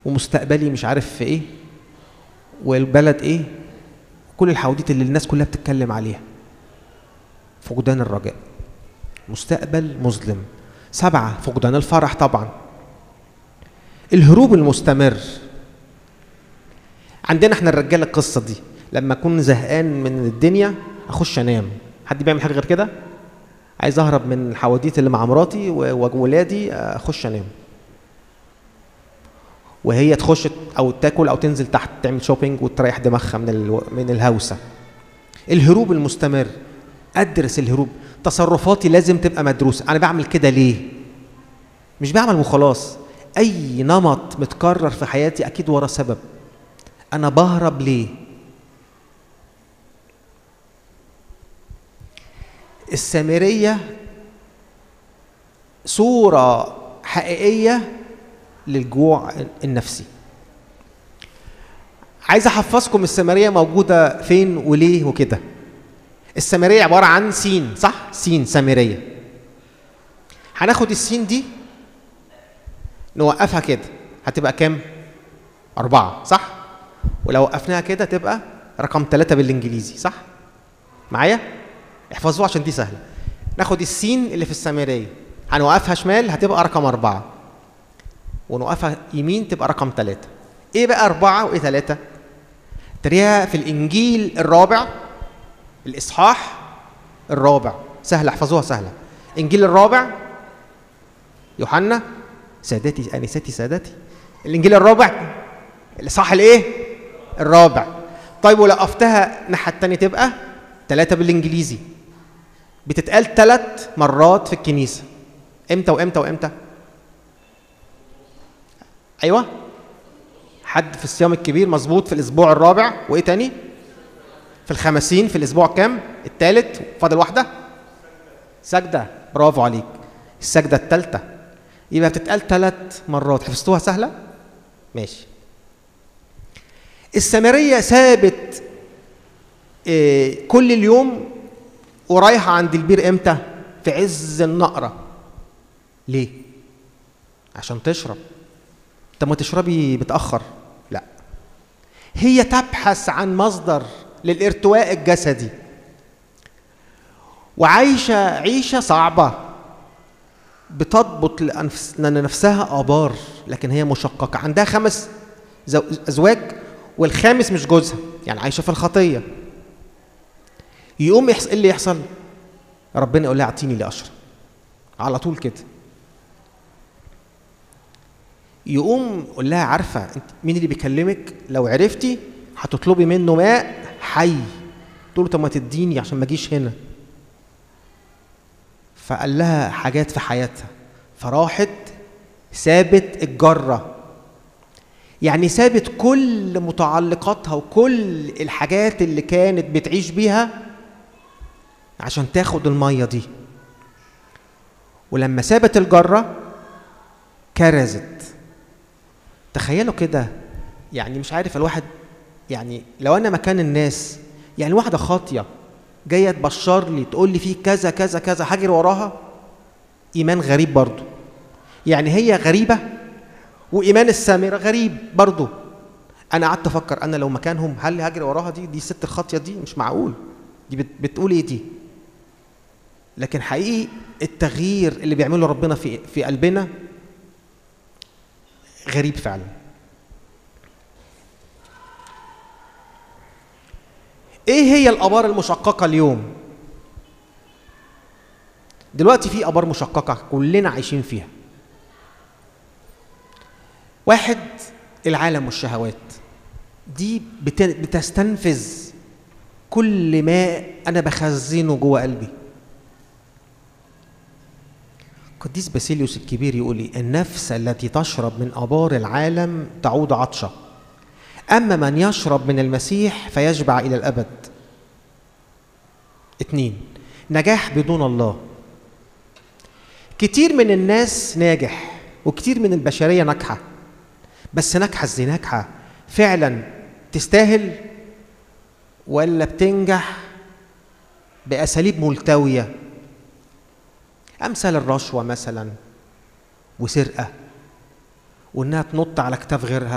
ومستقبلي مش عارف في ايه والبلد ايه كل الحواديت اللي الناس كلها بتتكلم عليها فقدان الرجاء مستقبل مظلم سبعة فقدان الفرح طبعا الهروب المستمر عندنا احنا الرجاله القصه دي لما اكون زهقان من الدنيا اخش انام حد بيعمل حاجه غير كده عايز اهرب من الحواديت اللي مع مراتي وولادي اخش انام وهي تخش او تاكل او تنزل تحت تعمل شوبينج وتريح دماغها من ال... من الهوسه الهروب المستمر ادرس الهروب تصرفاتي لازم تبقى مدروسه انا بعمل كده ليه مش بعمل وخلاص اي نمط متكرر في حياتي اكيد ورا سبب انا بهرب ليه السامريه صوره حقيقيه للجوع النفسي عايز احفظكم السامريه موجوده فين وليه وكده السامريه عباره عن سين صح سين سامريه هناخد السين دي نوقفها كده هتبقى كام أربعة صح ولو وقفناها كده تبقى رقم ثلاثة بالإنجليزي صح معايا احفظوها عشان دي سهلة ناخد السين اللي في السامرية هنوقفها شمال هتبقى رقم أربعة ونوقفها يمين تبقى رقم ثلاثة إيه بقى أربعة وإيه ثلاثة تريها في الإنجيل الرابع الإصحاح الرابع سهلة احفظوها سهلة إنجيل الرابع يوحنا سادتي انساتي سادتي الانجيل الرابع الاصحاح الايه الرابع طيب ولو وقفتها الناحيه الثانيه تبقى ثلاثه بالانجليزي بتتقال ثلاث مرات في الكنيسه امتى وامتى وامتى ايوه حد في الصيام الكبير مظبوط في الاسبوع الرابع وايه تاني في الخمسين في الاسبوع كام الثالث فاضل واحده سجده برافو عليك السجده الثالثه يبقى بتتقال ثلاث مرات حفظتوها سهله ماشي السامريه سابت إيه كل اليوم ورايحه عند البير امتى في عز النقره ليه عشان تشرب طب ما تشربي متاخر لا هي تبحث عن مصدر للارتواء الجسدي وعايشه عيشه صعبه بتضبط لنفسها آبار لكن هي مشققة عندها خمس أزواج والخامس مش جوزها يعني عايشة في الخطية يقوم يحصل إيه اللي يحصل ربنا يقول لها اعطيني اللي أشرب على طول كده يقوم يقول لها عارفة انت مين اللي بيكلمك لو عرفتي هتطلبي منه ماء حي تقول له طب ما تديني عشان ما اجيش هنا فقال لها حاجات في حياتها فراحت سابت الجرة يعني سابت كل متعلقاتها وكل الحاجات اللي كانت بتعيش بيها عشان تاخد المية دي ولما سابت الجرة كرزت تخيلوا كده يعني مش عارف الواحد يعني لو انا مكان الناس يعني واحدة خاطية جايه تبشر لي تقول لي في كذا كذا كذا هجري وراها ايمان غريب برضو يعني هي غريبه وايمان السامره غريب برضو انا قعدت افكر انا لو مكانهم هل هجري وراها دي دي ست الخاطيه دي مش معقول دي بت بتقول ايه دي لكن حقيقي التغيير اللي بيعمله ربنا في في قلبنا غريب فعلا ايه هي الابار المشققه اليوم دلوقتي في ابار مشققه كلنا عايشين فيها واحد العالم والشهوات دي بتستنفذ كل ما انا بخزنه جوه قلبي قديس باسيليوس الكبير يقول لي النفس التي تشرب من ابار العالم تعود عطشه أما من يشرب من المسيح فيشبع إلى الأبد اتنين نجاح بدون الله كتير من الناس ناجح وكتير من البشرية ناجحة بس ناجحة ازاي ناجحة فعلا تستاهل ولا بتنجح بأساليب ملتوية أمثال الرشوة مثلا وسرقة وإنها تنط على كتاف غيرها